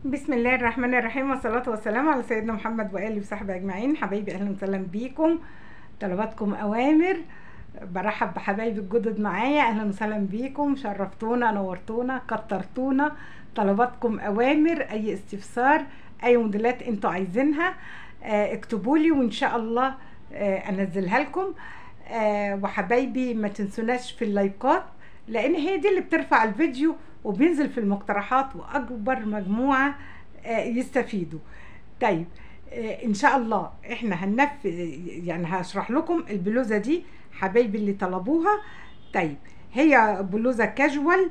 بسم الله الرحمن الرحيم والصلاة والسلام على سيدنا محمد وآله وصحبه أجمعين حبايبي أهلا وسهلا بيكم طلباتكم أوامر برحب بحبايبي الجدد معايا أهلا وسهلا بيكم شرفتونا نورتونا كترتونا طلباتكم أوامر أي استفسار أي موديلات أنتوا عايزينها آه، اكتبوا لي وإن شاء الله آه، أنزلها لكم آه، وحبايبي ما تنسوناش في اللايكات لان هي دي اللي بترفع الفيديو وبينزل في المقترحات واكبر مجموعه آه، يستفيدوا طيب آه، ان شاء الله احنا هننفذ يعني هشرح لكم البلوزه دي حبايبي اللي طلبوها طيب هي بلوزه كاجوال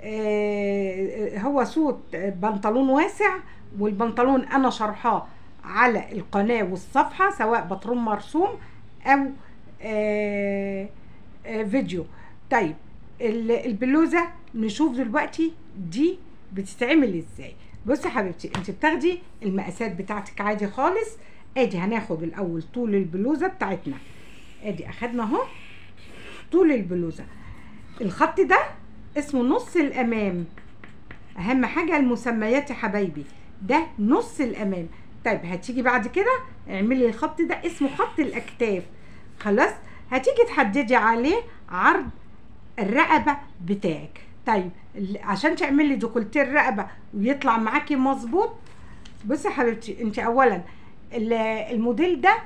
آه، هو سوت بنطلون واسع والبنطلون انا شرحاه على القناه والصفحه سواء بطرون مرسوم او آه، آه، فيديو طيب ال- البلوزه نشوف دلوقتي دي بتتعمل ازاي بصي يا حبيبتي انت بتاخدي المقاسات بتاعتك عادي خالص ادي هناخد الاول طول البلوزه بتاعتنا ادي اخدنا اهو طول البلوزه الخط ده اسمه نص الامام اهم حاجه المسميات يا حبايبي ده نص الامام طيب هتيجي بعد كده اعملي الخط ده اسمه خط الاكتاف خلاص هتيجي تحددي عليه عرض الرقبه بتاعك طيب ال- عشان تعملي ديكولتيه الرقبه ويطلع معاكي مظبوط بصي يا حبيبتي انت اولا ال- الموديل ده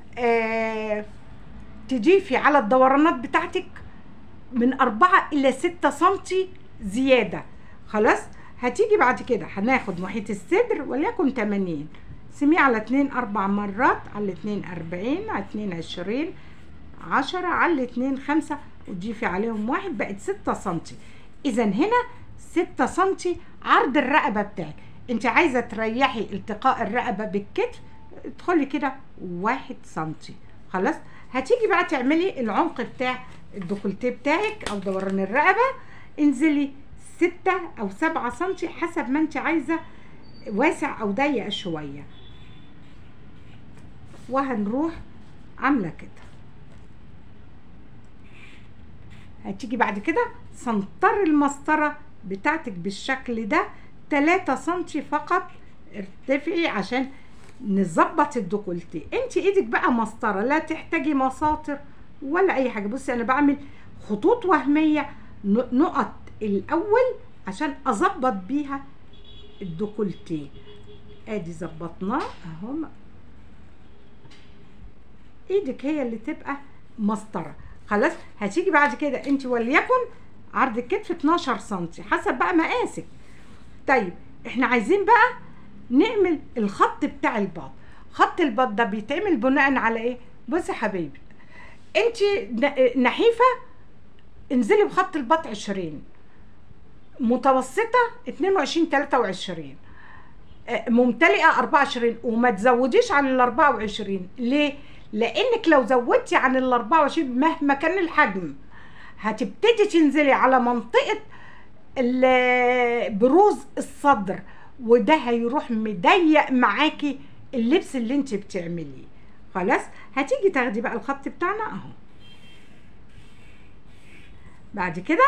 آه تضيفي على الدورانات بتاعتك من أربعة إلى ستة سنتي زيادة خلاص هتيجي بعد كده هناخد محيط الصدر وليكن 80 سميه على اتنين أربع مرات على اتنين أربعين على اتنين عشرين عشرة على الاتنين خمسة وتضيفي عليهم واحد بقت ستة سنتي إذا هنا ستة سنتي عرض الرقبة بتاعك انت عايزة تريحي التقاء الرقبة بالكتف ادخلي كده واحد سنتي خلاص هتيجي بقى تعملي العمق بتاع الديكولتيه بتاعك او دوران الرقبة انزلي ستة او سبعة سنتي حسب ما انت عايزة واسع او ضيق شوية وهنروح عاملة كده هتيجي بعد كده سنطر المسطرة بتاعتك بالشكل ده 3 سنتي فقط ارتفعي عشان نظبط الديكولتيه انت ايدك بقى مسطره لا تحتاجي مساطر ولا اي حاجه بصي انا بعمل خطوط وهميه ن- نقط الاول عشان اظبط بيها الديكولتيه ادي ظبطناه اهو ايدك هي اللي تبقى مسطره خلاص هتيجي بعد كده انت وليكن عرض الكتف 12 سم حسب بقى مقاسك طيب احنا عايزين بقى نعمل الخط بتاع الباط خط الباط ده بيتعمل بناء على ايه بصي يا حبيبي انت ن- نحيفه انزلي بخط الباط 20 متوسطه 22 23 آه، ممتلئه 24 وما تزوديش عن ال 24 ليه؟ لانك لو زودتي عن ال 24 مهما كان الحجم هتبتدي تنزلي على منطقه ال- بروز الصدر وده هيروح مضيق معاكي اللبس اللي انت بتعمليه خلاص هتيجي تاخدي بقى الخط بتاعنا اهو بعد كده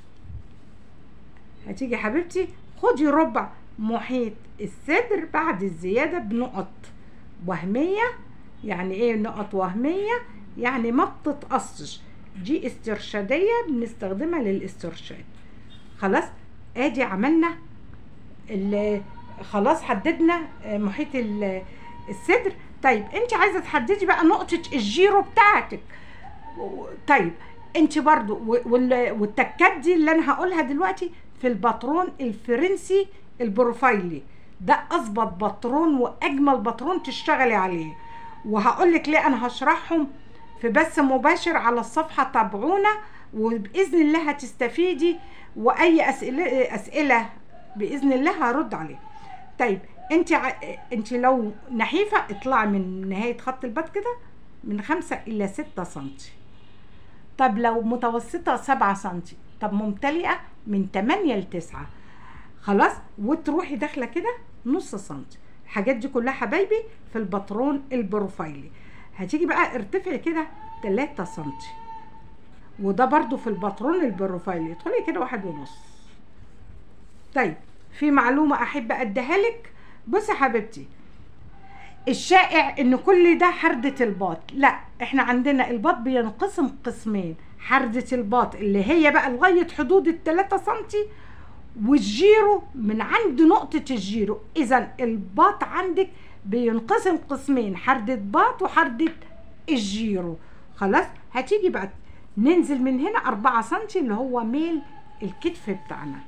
هتيجي يا حبيبتي خدي ربع محيط الصدر بعد الزيادة بنقط وهمية يعني ايه نقط وهمية يعني ما بتتقصش دي استرشادية بنستخدمها للاسترشاد خلاص ادي عملنا ال- خلاص حددنا آه، محيط ال- الصدر طيب انت عايزه تحددي بقى نقطه الجيرو بتاعتك و- طيب انت برضو و- وال- والتكات دي اللي انا هقولها دلوقتي في الباترون الفرنسي البروفايلي ده اظبط باترون واجمل باترون تشتغلي عليه وهقول لك ليه انا هشرحهم في بث مباشر على الصفحه تابعونا وباذن الله هتستفيدي واي اسئله اسئله باذن الله هرد عليها طيب انت ع... انت لو نحيفه اطلعي من نهايه خط البط كده من خمسة إلى ستة سنتي طب لو متوسطة سبعة سنتي طب ممتلئة من تمانية لتسعة خلاص وتروحي داخلة كده نص سنتي الحاجات دي كلها حبايبي في الباترون البروفايلي هتيجي بقى ارتفعي كده تلاتة سنتي وده برضو في الباترون البروفايلي ادخلي كده واحد ونص طيب في معلومة أحب أديها لك بصي يا حبيبتي الشائع ان كل ده حردة الباط لا احنا عندنا الباط بينقسم قسمين حردة الباط اللي هي بقى لغاية حدود التلاتة سنتي والجيرو من عند نقطة الجيرو اذا الباط عندك بينقسم قسمين حردة باط وحردة الجيرو خلاص هتيجي بقى ننزل من هنا أربعة سنتي اللي هو ميل الكتف بتاعنا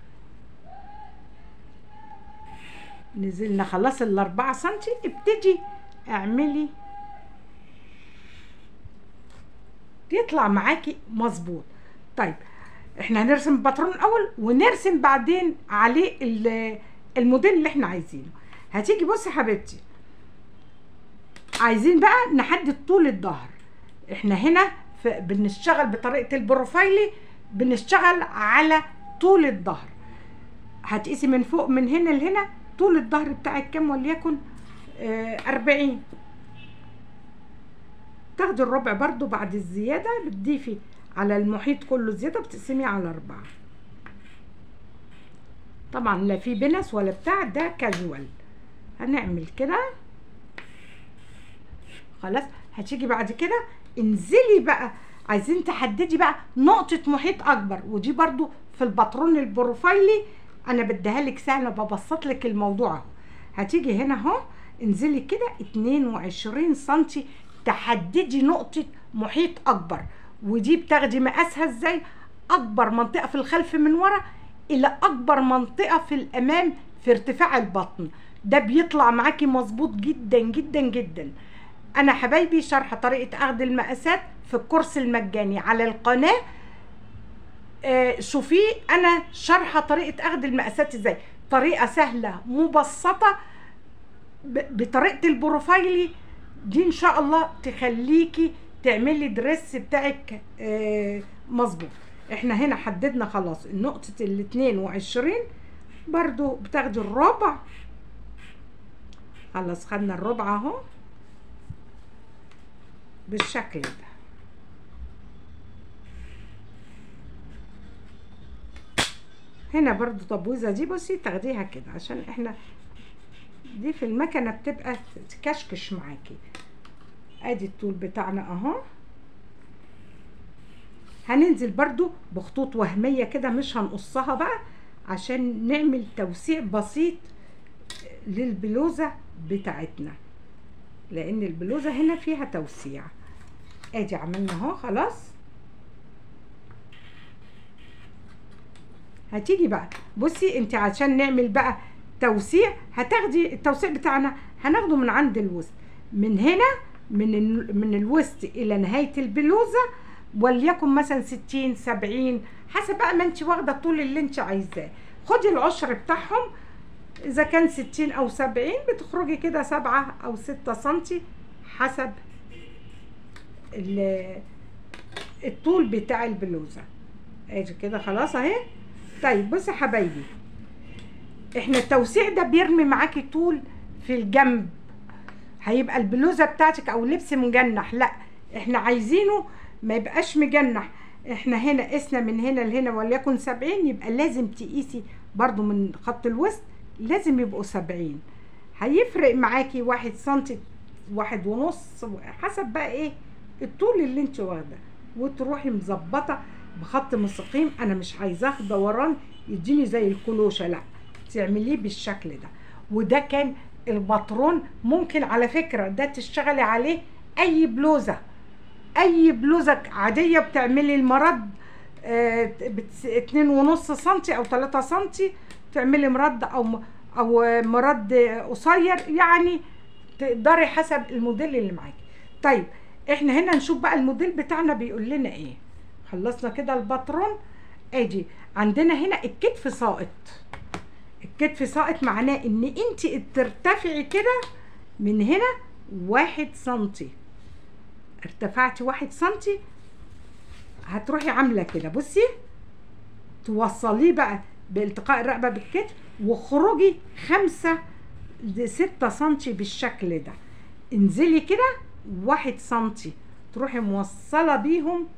نزلنا خلاص الأربعة سنتي ابتدي اعملي يطلع معاكي مظبوط طيب احنا هنرسم الباترون الاول ونرسم بعدين عليه ال- الموديل اللي احنا عايزينه هتيجي بصي يا حبيبتي عايزين بقى نحدد طول الظهر احنا هنا في بنشتغل بطريقه البروفايلي بنشتغل على طول الظهر هتقيسي من فوق من هنا لهنا طول الظهر بتاعك كام وليكن آه 40 تاخدي الربع برضو بعد الزيادة بتضيفي على المحيط كله زيادة بتقسميه على أربعة طبعا لا في بنس ولا بتاع ده كاجوال هنعمل كده خلاص هتيجي بعد كده انزلي بقى عايزين تحددي بقى نقطة محيط أكبر ودي برضو في الباترون البروفايلي أنا بديها لك سهلة ببسط لك الموضوع أهو هتيجي هنا أهو انزلي كده 22 سنتي تحددي نقطة محيط أكبر ودي بتاخدي مقاسها ازاي أكبر منطقة في الخلف من ورا إلى أكبر منطقة في الأمام في ارتفاع البطن ده بيطلع معاكي مظبوط جدا جدا جدا انا حبايبي شرح طريقه اخذ المقاسات في الكورس المجاني على القناه آه شوفيه انا شارحه طريقه اخذ المقاسات ازاي طريقه سهله مبسطه ب- بطريقه البروفايلي دي ان شاء الله تخليكي تعملي دريس بتاعك آه مظبوط احنا هنا حددنا خلاص نقطه ال 22 برضو بتاخدي الربع خلاص خدنا الربع اهو بالشكل ده هنا برضو طبوزة دي بصي تاخديها كده عشان احنا دي في المكنة بتبقى تكشكش معاكي ادي الطول بتاعنا اهو هننزل برضو بخطوط وهمية كده مش هنقصها بقى عشان نعمل توسيع بسيط للبلوزة بتاعتنا لان البلوزه هنا فيها توسيع ادي عملنا اهو خلاص هتيجي بقى بصي انت عشان نعمل بقى توسيع هتاخدي التوسيع بتاعنا هناخده من عند الوسط من هنا من ال- من الوسط الى نهايه البلوزه وليكن مثلا 60 70 حسب بقى ما انت واخده الطول اللي انت عايزاه خدي العشر بتاعهم اذا كان ستين او سبعين بتخرجي كده سبعة او ستة سنتي حسب ال- الطول بتاع البلوزة ادي كده خلاص اهي طيب بصي يا حبايبي احنا التوسيع ده بيرمي معاكي طول في الجنب هيبقى البلوزة بتاعتك او لبس مجنح لا احنا عايزينه ما يبقاش مجنح احنا هنا قسنا من هنا لهنا وليكن سبعين يبقى لازم تقيسي برضو من خط الوسط لازم يبقوا سبعين هيفرق معاكي واحد سنتي واحد ونص حسب بقى ايه الطول اللي انت واخده وتروحي مظبطه بخط مستقيم انا مش عايزاه دوران يديني زي الكلوشه لا تعمليه بالشكل ده وده كان الباترون ممكن على فكره ده تشتغلي عليه اي بلوزه اي بلوزه عاديه بتعملي المرد آه، بت- اتنين ونص سنتي او تلاتة سنتي تعملي مرد او م- او مرد قصير يعني تقدري حسب الموديل اللي معاكي طيب احنا هنا نشوف بقى الموديل بتاعنا بيقول لنا ايه خلصنا كده الباترون ادي عندنا هنا الكتف ساقط الكتف ساقط معناه ان انت ترتفعي كده من هنا واحد سنتي ارتفعتي واحد سنتي هتروحي عامله كده بصي توصليه بقى بالتقاء الرقبه بالكتف واخرجي خمسة لستة سنتي بالشكل ده انزلي كده واحد سنتي تروحي موصله بيهم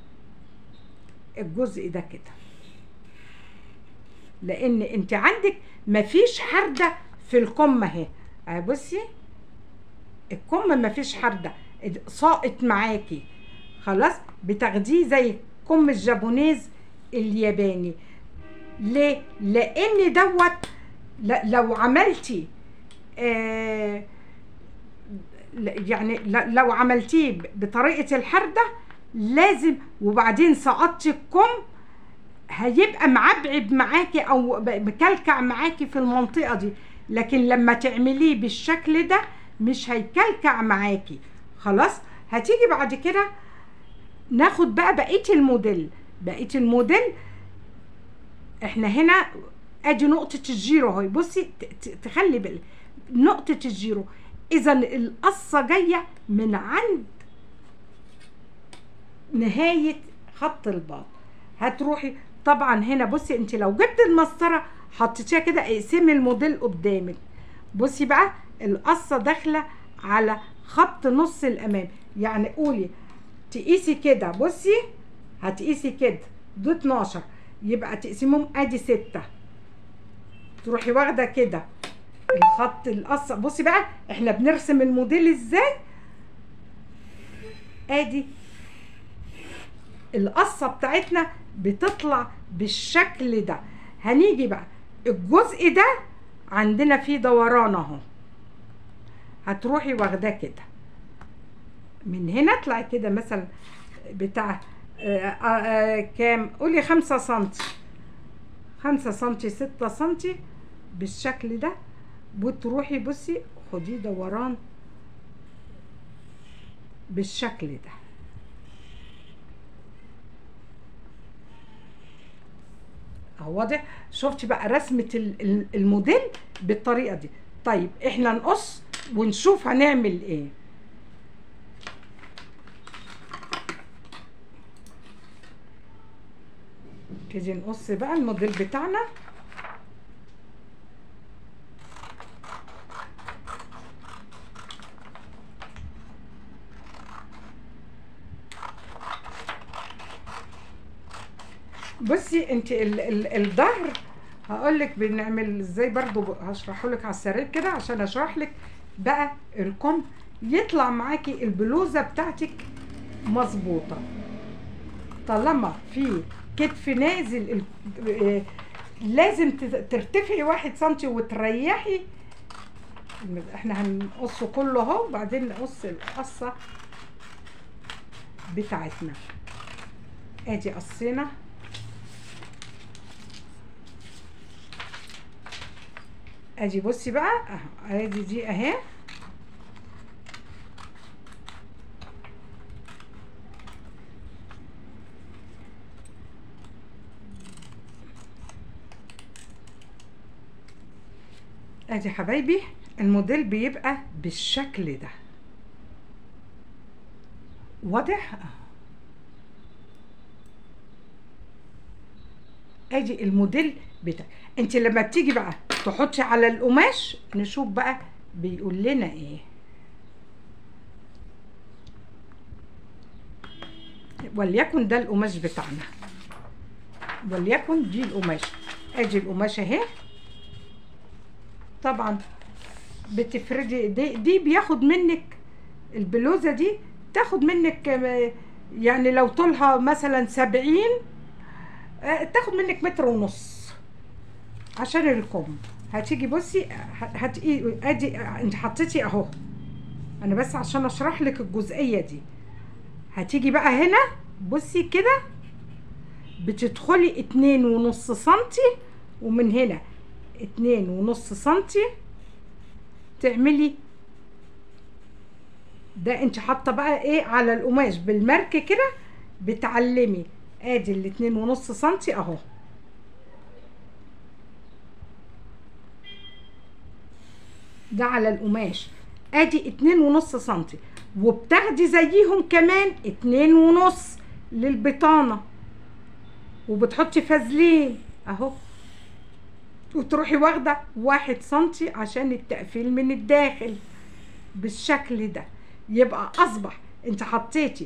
الجزء ده كده لان انت عندك مفيش حرده في الكم اهي اهي بصي الكم مفيش حردة ساقط معاكي خلاص بتاخديه زي كم الجابونيز الياباني ليه لان دوت ل- لو عملتي آه ل- يعني ل- لو عملتيه ب- بطريقه الحرده لازم وبعدين سقطتي الكم هيبقى معبعب معاكي او ب- مكلكع معاكي في المنطقه دي لكن لما تعمليه بالشكل ده مش هيكلكع معاكي خلاص هتيجي بعد كده ناخد بقى بقيه الموديل بقيه الموديل احنا هنا ادي نقطه الجيرو اهي بصي ت- ت- تخلي بالك نقطه الجيرو اذا القصه جايه من عند نهايه خط الباط هتروحي طبعا هنا بصي انت لو جبت المسطره حطيتيها كده اقسمي الموديل قدامك بصي بقى القصه داخله على خط نص الامام يعني قولي تقيسي كده بصي هتقيسي كده ده 12 يبقى تقسمهم ادي 6 تروحي واخده كده الخط القصه بصي بقى احنا بنرسم الموديل ازاي ادي القصه بتاعتنا بتطلع بالشكل ده هنيجي بقى الجزء ده عندنا فيه دوران اهو هتروحي واخداه كده من هنا اطلعي كده مثلا بتاع آه آه آه كام قولي خمسة سنتي خمسة سنتي ستة سنتي بالشكل ده وتروحي بصي خديه دوران بالشكل ده اهو واضح شفتي بقى رسمة ال- ال- الموديل بالطريقة دي طيب احنا نقص ونشوف هنعمل ايه نبتدي نقص بقى الموديل بتاعنا بصي انت ال ال الظهر هقول لك بنعمل ازاي برضو هشرحه لك على السرير كده عشان اشرح لك بقى الكم يطلع معاكي البلوزه بتاعتك مظبوطه طالما في كتف نازل ال- آه، لازم تت- ترتفعي واحد سنتي وتريحي احنا هنقصه كله اهو وبعدين نقص القصه بتاعتنا ادي قصينا ادي بصي بقى اهو ادي دي اهي ادي حبايبي الموديل بيبقى بالشكل ده واضح ادي الموديل بتاع انت لما بتيجي بقى تحطي على القماش نشوف بقى بيقول لنا ايه وليكن ده القماش بتاعنا وليكن دي القماش ادي القماش اهي طبعا بتفردي دي, دي بياخد منك البلوزه دي تاخد منك آه، يعني لو طولها مثلا سبعين آه، تاخد منك متر ونص عشان الكم هتيجي بصي هت ادي انت حطيتي اهو انا بس عشان اشرح لك الجزئيه دي هتيجي بقى هنا بصي كده بتدخلي اتنين ونص سنتي ومن هنا اتنين ونص سنتي تعملي ده انت حاطه بقى ايه على القماش بالمرك كده بتعلمي ادي الاتنين ونص سنتي اهو ده على القماش ادي اتنين ونص سنتي وبتاخدي زيهم كمان اتنين ونص للبطانة وبتحطي فازلين اهو وتروحي واخدة واحد سنتي عشان التقفيل من الداخل بالشكل ده يبقى اصبح انت حطيتي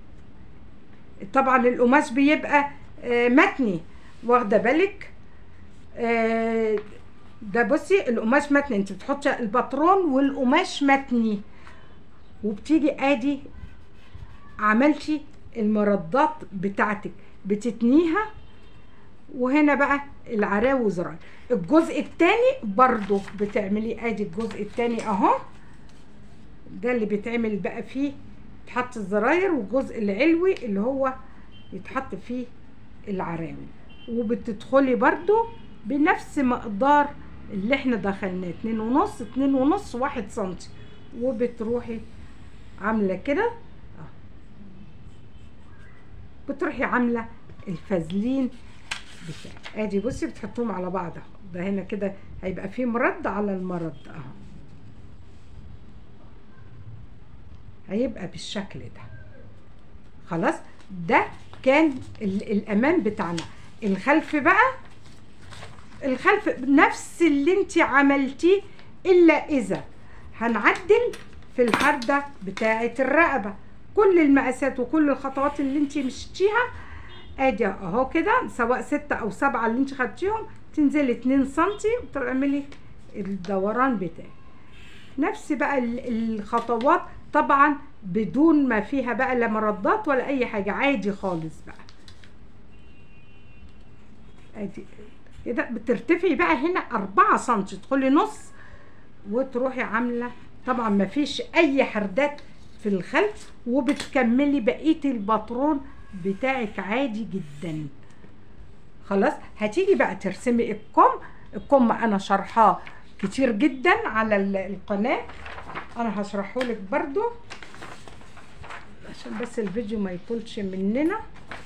طبعا القماش بيبقى آه، متني واخده بالك آه، ده بصي القماش متني انت بتحطي الباترون والقماش متني وبتيجي ادي عملتي المردات بتاعتك بتتنيها وهنا بقى العراوي زراير الجزء التاني برضو بتعملي ادي الجزء التاني اهو ده اللي بيتعمل بقى فيه تحط الزراير والجزء العلوي اللي هو يتحط فيه العراوي وبتدخلي برضو بنفس مقدار اللي احنا دخلناه اتنين ونص اتنين ونص واحد سنتي وبتروحي عاملة كده بتروحي عاملة الفازلين بتاعك ادي بصي بتحطوهم على بعض اهو ده هنا كده هيبقى فيه مرد على المرد اهو هيبقى بالشكل ده خلاص ده كان الامام بتاعنا الخلف بقى الخلف نفس اللي انت عملتيه الا اذا هنعدل في الحردة بتاعة الرقبة كل المقاسات وكل الخطوات اللي انت مشيتيها ادي اهو كده سواء ستة او سبعة اللي انت خدتيهم تنزلي اتنين سنتي وتعملي الدوران بتاعك نفس بقى الخطوات طبعا بدون ما فيها بقى لا مردات ولا اي حاجة عادي خالص بقى ادي كده بترتفعي بقى هنا أربعة سنتي تدخلي نص وتروحي عاملة طبعا ما فيش اي حردات في الخلف وبتكملي بقية الباترون بتاعك عادي جدا خلاص هتيجي بقى ترسمي الكم الكم انا شرحاه كتير جدا على القناة انا هشرحه لك برضو عشان بس الفيديو ما يطولش مننا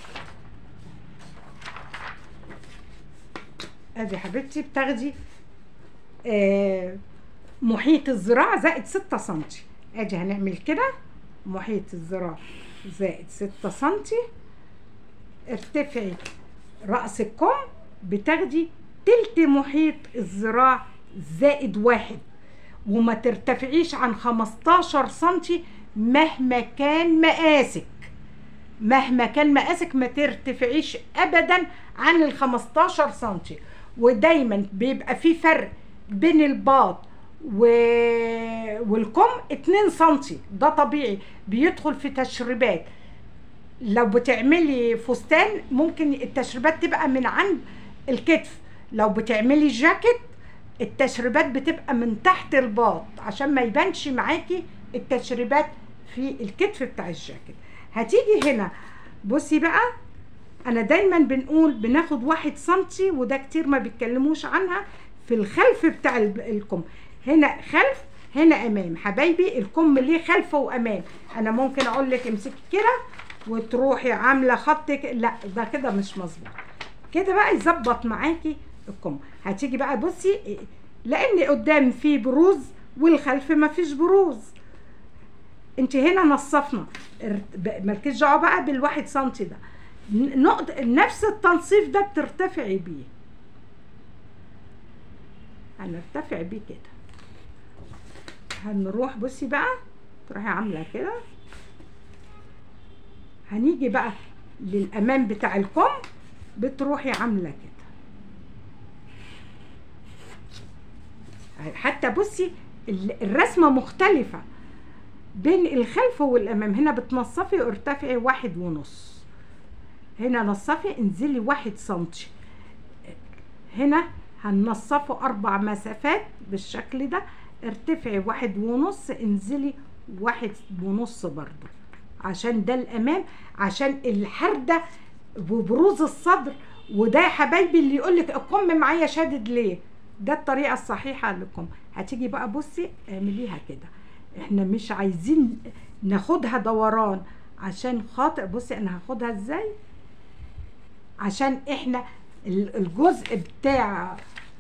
ادي حبيبتي بتاخدي آه محيط الذراع زائد ستة سنتي ادي هنعمل كده محيط الذراع زائد ستة سنتي ارتفعي رأس الكم بتاخدي تلت محيط الذراع زائد واحد وما ترتفعيش عن خمستاشر سنتي مهما كان مقاسك مهما كان مقاسك ما ترتفعيش ابدا عن ال 15 سنتي ودايما بيبقى في فرق بين الباط و... والكم 2 سنتي ده طبيعي بيدخل في تشريبات لو بتعملي فستان ممكن التشريبات تبقى من عند الكتف لو بتعملي جاكيت التشريبات بتبقى من تحت الباط عشان ما يبانش معاكي التشريبات في الكتف بتاع الجاكيت هتيجي هنا بصي بقى انا دايما بنقول بناخد واحد سنتي وده كتير ما بيتكلموش عنها في الخلف بتاع الكم هنا خلف هنا امام حبايبي الكم ليه خلف وامام انا ممكن اقول لك امسكي كده وتروحي عامله خطك لا ده كده مش مظبوط كده بقى يظبط معاكي الكم هتيجي بقى بصي لان قدام في بروز والخلف ما فيش بروز انت هنا نصفنا مالكيش دعوه بقى بالواحد سنتي ده نقطة نفس التنصيف ده بترتفعي بيه هنرتفع بيه كده هنروح بصي بقى تروحي عامله كده هنيجي بقى للامام بتاع الكم بتروحي عامله كده حتى بصي الرسمه مختلفه بين الخلف والامام هنا بتنصفي وارتفعي واحد ونص هنا نصفي انزلي واحد سنتي هنا هننصفه اربع مسافات بالشكل ده ارتفعي واحد ونص انزلي واحد ونص برضو عشان ده الامام عشان الحردة وبروز الصدر وده يا حبايبي اللي يقولك الكم معايا شادد ليه ده الطريقة الصحيحة لكم هتيجي بقى بصي اعمليها كده احنا مش عايزين ناخدها دوران عشان خاطر بصي انا هاخدها ازاي عشان احنا الجزء بتاع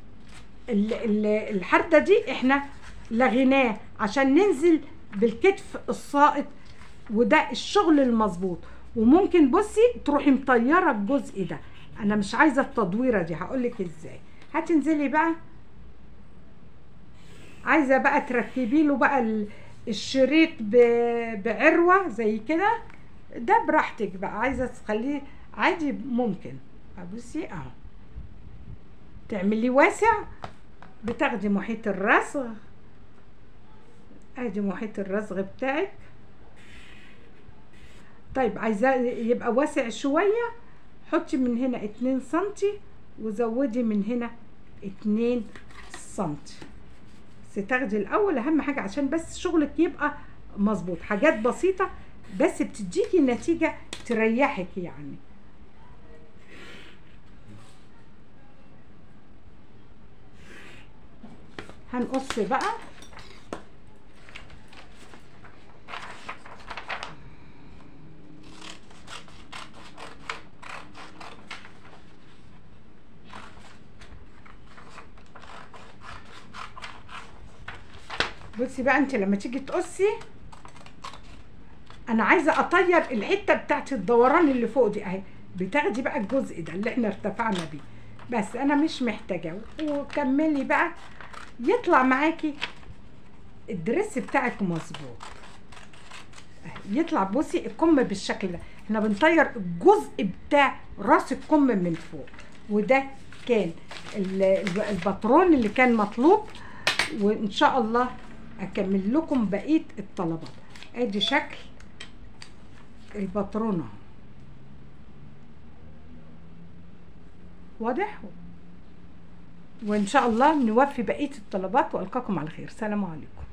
الحردة دي احنا لغيناه عشان ننزل بالكتف الساقط وده الشغل المظبوط وممكن بصي تروحي مطيره الجزء ده انا مش عايزه التدويره دي هقولك ازاي هتنزلي بقى عايزه بقى تركبي له بقى الشريط بعروه زي كده ده براحتك بقى عايزه تخليه عادي ممكن بصي اهو تعملي واسع بتاخدي محيط الرصغ ادي محيط الرصغ بتاعك طيب عايزاه يبقى واسع شوية حطي من هنا اتنين سنتي وزودي من هنا اتنين سنتي بس تاخدي الاول اهم حاجة عشان بس شغلك يبقى مظبوط حاجات بسيطة بس بتديكي نتيجة تريحك يعني هنقص بقى بصي بقى انت لما تيجي تقصي انا عايزه اطير الحته بتاعت الدوران اللي فوق دي اهي بتاخدي بقى الجزء ده اللي احنا ارتفعنا بيه بس انا مش محتاجه وكملي بقى يطلع معاكي الدريس بتاعك مظبوط يطلع بصي الكم بالشكل ده احنا بنطير الجزء بتاع راس الكم من فوق وده كان الباترون اللي كان مطلوب وان شاء الله اكمل لكم بقيه الطلبات ادي شكل الباترونه واضح وان شاء الله نوفي بقيه الطلبات والقاكم على خير سلام عليكم